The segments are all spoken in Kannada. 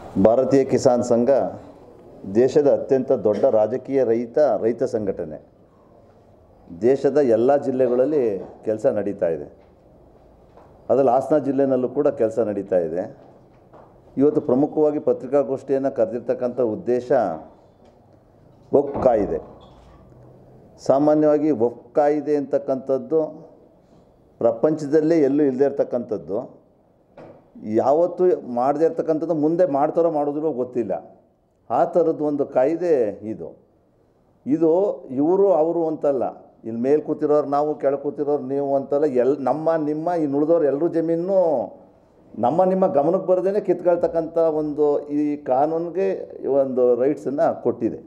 ಭಾರತೀಯ ಕಿಸಾನ್ ಸಂಘ ದೇಶದ ಅತ್ಯಂತ ದೊಡ್ಡ ರಾಜಕೀಯ ರೈತ ರೈತ ಸಂಘಟನೆ ದೇಶದ ಎಲ್ಲ ಜಿಲ್ಲೆಗಳಲ್ಲಿ ಕೆಲಸ ನಡೀತಾ ಇದೆ ಅದರಲ್ಲಿ ಹಾಸನ ಜಿಲ್ಲೆನಲ್ಲೂ ಕೂಡ ಕೆಲಸ ನಡೀತಾ ಇದೆ ಇವತ್ತು ಪ್ರಮುಖವಾಗಿ ಪತ್ರಿಕಾಗೋಷ್ಠಿಯನ್ನು ಕರೆದಿರ್ತಕ್ಕಂಥ ಉದ್ದೇಶ ವಕ್ ಕಾಯಿದೆ ಸಾಮಾನ್ಯವಾಗಿ ವಕ್ ಕಾಯಿದೆ ಅಂತಕ್ಕಂಥದ್ದು ಪ್ರಪಂಚದಲ್ಲೇ ಎಲ್ಲೂ ಇಲ್ಲದೆ ಇರ್ತಕ್ಕಂಥದ್ದು ಯಾವತ್ತೂ ಮಾಡದೇ ಇರ್ತಕ್ಕಂಥದ್ದು ಮುಂದೆ ಮಾಡ್ತಾರೋ ಮಾಡೋದಿಲ್ಲೋ ಗೊತ್ತಿಲ್ಲ ಆ ಥರದ್ದು ಒಂದು ಕಾಯ್ದೆ ಇದು ಇದು ಇವರು ಅವರು ಅಂತಲ್ಲ ಇಲ್ಲಿ ಮೇಲೆ ಕೂತಿರೋರು ನಾವು ಕೆಳಗೆ ಕೂತಿರೋರು ನೀವು ಅಂತಲ್ಲ ಎಲ್ ನಮ್ಮ ನಿಮ್ಮ ಈ ನುಳಿದವ್ರು ಎಲ್ಲರೂ ಜಮೀನು ನಮ್ಮ ನಿಮ್ಮ ಗಮನಕ್ಕೆ ಬರದೇ ಕಿತ್ಕೊಳ್ತಕ್ಕಂಥ ಒಂದು ಈ ಕಾನೂನಿಗೆ ಒಂದು ರೈಟ್ಸನ್ನು ಕೊಟ್ಟಿದೆ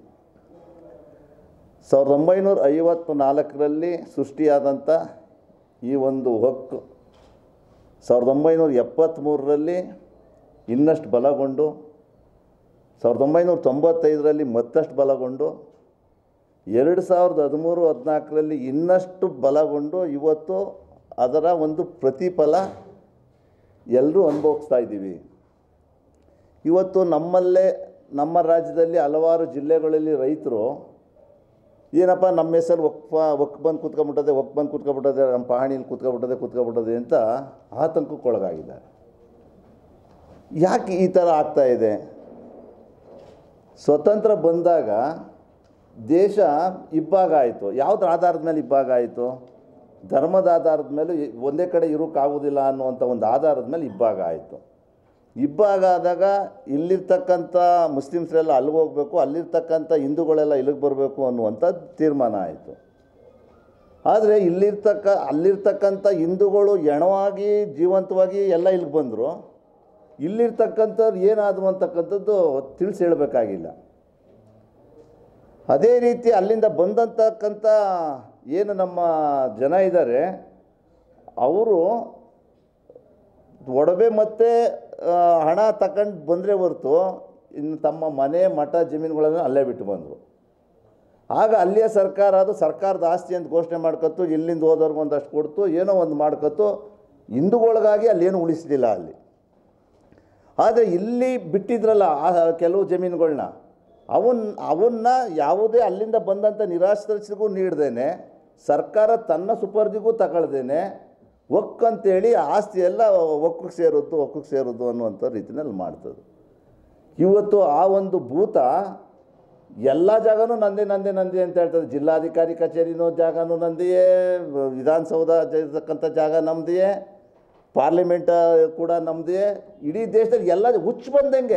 ಸಾವಿರದ ಒಂಬೈನೂರ ಐವತ್ತು ನಾಲ್ಕರಲ್ಲಿ ಸೃಷ್ಟಿಯಾದಂಥ ಈ ಒಂದು ಹಕ್ಕು ಸಾವಿರದ ಒಂಬೈನೂರ ಎಪ್ಪತ್ತ್ಮೂರರಲ್ಲಿ ಇನ್ನಷ್ಟು ಬಲಗೊಂಡು ಸಾವಿರದ ಒಂಬೈನೂರ ತೊಂಬತ್ತೈದರಲ್ಲಿ ಮತ್ತಷ್ಟು ಬಲಗೊಂಡು ಎರಡು ಸಾವಿರದ ಹದಿಮೂರು ಹದಿನಾಲ್ಕರಲ್ಲಿ ಇನ್ನಷ್ಟು ಬಲಗೊಂಡು ಇವತ್ತು ಅದರ ಒಂದು ಪ್ರತಿಫಲ ಎಲ್ಲರೂ ಅನುಭವಿಸ್ತಾ ಇದ್ದೀವಿ ಇವತ್ತು ನಮ್ಮಲ್ಲೇ ನಮ್ಮ ರಾಜ್ಯದಲ್ಲಿ ಹಲವಾರು ಜಿಲ್ಲೆಗಳಲ್ಲಿ ರೈತರು ಏನಪ್ಪ ನಮ್ಮ ಹೆಸರು ಒಕ್ಕ ಒಕ್ ಬಂದು ಕೂತ್ಕೊಂಡ್ಬಿಟ್ಟದೆ ಒಕ್ ಬಂದು ಕೂತ್ಕೊಂಡ್ಬಿಟ್ಟದೆ ನಮ್ಮ ಪಹಣಿಲಿ ಕೂತ್ಕೊಂಡ್ಬಿಟ್ಟದೆ ಕೂತ್ಕೊಂಡ್ಬಿಟ್ಟದೆ ಅಂತ ಆತಂಕಕ್ಕೊಳಗಾಗಿದ್ದಾರೆ ಯಾಕೆ ಈ ಥರ ಆಗ್ತಾ ಇದೆ ಸ್ವತಂತ್ರ ಬಂದಾಗ ದೇಶ ಇಬ್ಬಾಗ ಆಯಿತು ಯಾವುದ್ರ ಆಧಾರದ ಮೇಲೆ ಇಬ್ಬಾಗ ಆಯಿತು ಧರ್ಮದ ಆಧಾರದ ಮೇಲೆ ಒಂದೇ ಕಡೆ ಇರೋಕ್ಕಾಗೋದಿಲ್ಲ ಅನ್ನುವಂಥ ಒಂದು ಆಧಾರದ ಮೇಲೆ ಇಬ್ಬಾಗ ಆಯಿತು ಇಬ್ಬಾಗ ಆದಾಗ ಇಲ್ಲಿರ್ತಕ್ಕಂಥ ಮುಸ್ಲಿಮ್ಸ್ರೆಲ್ಲ ಅಲ್ಲಿಗೆ ಹೋಗಬೇಕು ಅಲ್ಲಿರ್ತಕ್ಕಂಥ ಹಿಂದೂಗಳೆಲ್ಲ ಇಲ್ಲಿಗೆ ಬರಬೇಕು ಅನ್ನುವಂಥ ತೀರ್ಮಾನ ಆಯಿತು ಆದರೆ ಇಲ್ಲಿರ್ತಕ್ಕ ಅಲ್ಲಿರ್ತಕ್ಕಂಥ ಹಿಂದೂಗಳು ಎಣವಾಗಿ ಜೀವಂತವಾಗಿ ಎಲ್ಲ ಇಲ್ಲಿಗೆ ಬಂದರು ಇಲ್ಲಿರ್ತಕ್ಕಂಥವ್ರು ಏನಾದವು ಅಂತಕ್ಕಂಥದ್ದು ತಿಳಿಸಿ ಹೇಳಬೇಕಾಗಿಲ್ಲ ಅದೇ ರೀತಿ ಅಲ್ಲಿಂದ ಬಂದಂತಕ್ಕಂಥ ಏನು ನಮ್ಮ ಜನ ಇದ್ದಾರೆ ಅವರು ಒಡವೆ ಮತ್ತು ಆ, ಹಣ ತಗೊಂಡು ಬಂದರೆ ಹೊರತು ಇನ್ನು ತಮ್ಮ ಮನೆ ಮಠ ಜಮೀನುಗಳನ್ನು ಅಲ್ಲೇ ಬಿಟ್ಟು ಬಂದರು ಆಗ ಅಲ್ಲಿಯ ಸರ್ಕಾರ ಅದು ಸರ್ಕಾರದ ಆಸ್ತಿ ಅಂತ ಘೋಷಣೆ ಮಾಡ್ಕೊತು ಇಲ್ಲಿಂದ ಹೋದವ್ರಿಗೆ ಒಂದಷ್ಟು ಕೊಡ್ತು ಏನೋ ಒಂದು ಮಾಡ್ಕೊತು ಹಿಂದೂಗಳಿಗಾಗಿ ಅಲ್ಲೇನು ಉಳಿಸಲಿಲ್ಲ ಅಲ್ಲಿ ಆದರೆ ಇಲ್ಲಿ ಬಿಟ್ಟಿದ್ರಲ್ಲ ಆ ಕೆಲವು ಜಮೀನುಗಳನ್ನ ಅವನ್ ಅವನ್ನ ಯಾವುದೇ ಅಲ್ಲಿಂದ ಬಂದಂಥ ನಿರಾಶ್ರಿತರಿಗೂ ನೀಡ್ದೇನೆ ಸರ್ಕಾರ ತನ್ನ ಸುಪರ್ದಿಗೂ ತಗೊಳ್ದೇನೆ ಒಕ್ ಅಂತೇಳಿ ಆಸ್ತಿ ಎಲ್ಲ ಒಕ್ಕಕ್ಕೆ ಸೇರೋದು ಒಕ್ಕಕ್ಕೆ ಸೇರೋದು ಅನ್ನುವಂಥ ರೀತಿನಲ್ಲಿ ಮಾಡ್ತದೆ ಇವತ್ತು ಆ ಒಂದು ಭೂತ ಎಲ್ಲ ಜಾಗನೂ ನಂದೇ ನಂದೇ ನಂದೇ ಅಂತ ಹೇಳ್ತದೆ ಜಿಲ್ಲಾಧಿಕಾರಿ ಕಚೇರಿನೂ ಜಾಗನೂ ನಂದಿಯೇ ವಿಧಾನಸೌಧ ಇರ್ತಕ್ಕಂಥ ಜಾಗ ನಮ್ಮದಿಯೇ ಪಾರ್ಲಿಮೆಂಟ್ ಕೂಡ ನಮ್ಮದೇ ಇಡೀ ದೇಶದಲ್ಲಿ ಎಲ್ಲ ಹುಚ್ಚು ಬಂದಂಗೆ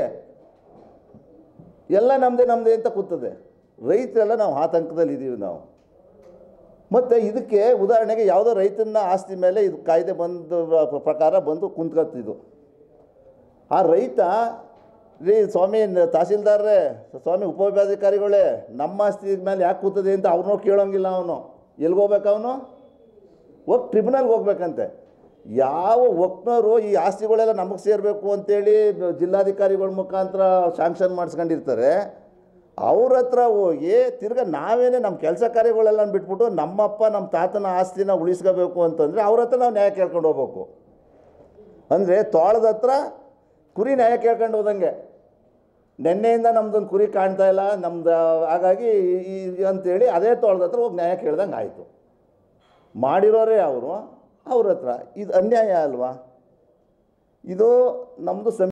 ಎಲ್ಲ ನಮ್ಮದೇ ನಮ್ಮದೇ ಅಂತ ಕೂತದೆ ರೈತರೆಲ್ಲ ನಾವು ಆತಂಕದಲ್ಲಿ ಇದ್ದೀವಿ ನಾವು ಮತ್ತು ಇದಕ್ಕೆ ಉದಾಹರಣೆಗೆ ಯಾವುದೋ ರೈತನ ಆಸ್ತಿ ಮೇಲೆ ಇದು ಕಾಯ್ದೆ ಬಂದ ಪ್ರಕಾರ ಬಂದು ಕುಂತ್ಕೊತಿದ್ದು ಆ ರೈತ ರೀ ಸ್ವಾಮಿ ನ- ತಹಸೀಲ್ದಾರ್ರೇ ಸ್ವಾಮಿ ಉಪವಿಭಾಗಾಧಿಕಾರಿಗಳೇ ನಮ್ಮ ಆಸ್ತಿ ಮೇಲೆ ಯಾಕೆ ಕೂತದೆ ಅಂತ ಅವ್ರನ್ನೂ ಕೇಳೋಂಗಿಲ್ಲ ಅವನು ಎಲ್ಗೋಗ್ಬೇಕು ಅವನು ಹೋಗಿ ಟ್ರಿಬ್ಯುನಲ್ಗೆ ಹೋಗ್ಬೇಕಂತೆ ಯಾವ ಒಕ್ನವರು ಈ ಆಸ್ತಿಗಳೆಲ್ಲ ನಮಗೆ ಸೇರಬೇಕು ಅಂತೇಳಿ ಜಿಲ್ಲಾಧಿಕಾರಿಗಳ ಮುಖಾಂತರ ಶಾಂಕ್ಷನ್ ಮಾಡಿಸ್ಕೊಂಡಿರ್ತಾರೆ ಅವ್ರ ಹತ್ರ ಹೋಗಿ ತಿರ್ಗಾ ನಾವೇನೇ ನಮ್ಮ ಕೆಲಸ ಕಾರ್ಯಗಳೆಲ್ಲ ಬಿಟ್ಬಿಟ್ಟು ನಮ್ಮಪ್ಪ ನಮ್ಮ ತಾತನ ಆಸ್ತಿನ ಉಳಿಸ್ಕೋಬೇಕು ಅಂತಂದರೆ ಅವ್ರ ಹತ್ರ ನಾವು ನ್ಯಾಯ ಕೇಳ್ಕೊಂಡು ಹೋಗ್ಬೇಕು ಅಂದರೆ ತೋಳದ ಹತ್ರ ಕುರಿ ನ್ಯಾಯ ಕೇಳ್ಕೊಂಡು ಹೋದಂಗೆ ನಿನ್ನೆಯಿಂದ ನಮ್ದೊಂದು ಕುರಿ ಕಾಣ್ತಾ ಇಲ್ಲ ನಮ್ದು ಹಾಗಾಗಿ ಈ ಈ- ಅಂತೇಳಿ ಅದೇ ತೋಳದ ಹತ್ರ ಹೋಗಿ ನ್ಯಾಯ ಕೇಳ್ದಂಗೆ ಆಯಿತು ಮಾಡಿರೋರೇ ಅವರು ಅವ್ರ ಹತ್ರ ಇದು ಅನ್ಯಾಯ ಅಲ್ವಾ ಇದು ನಮ್ಮದು ಸಂ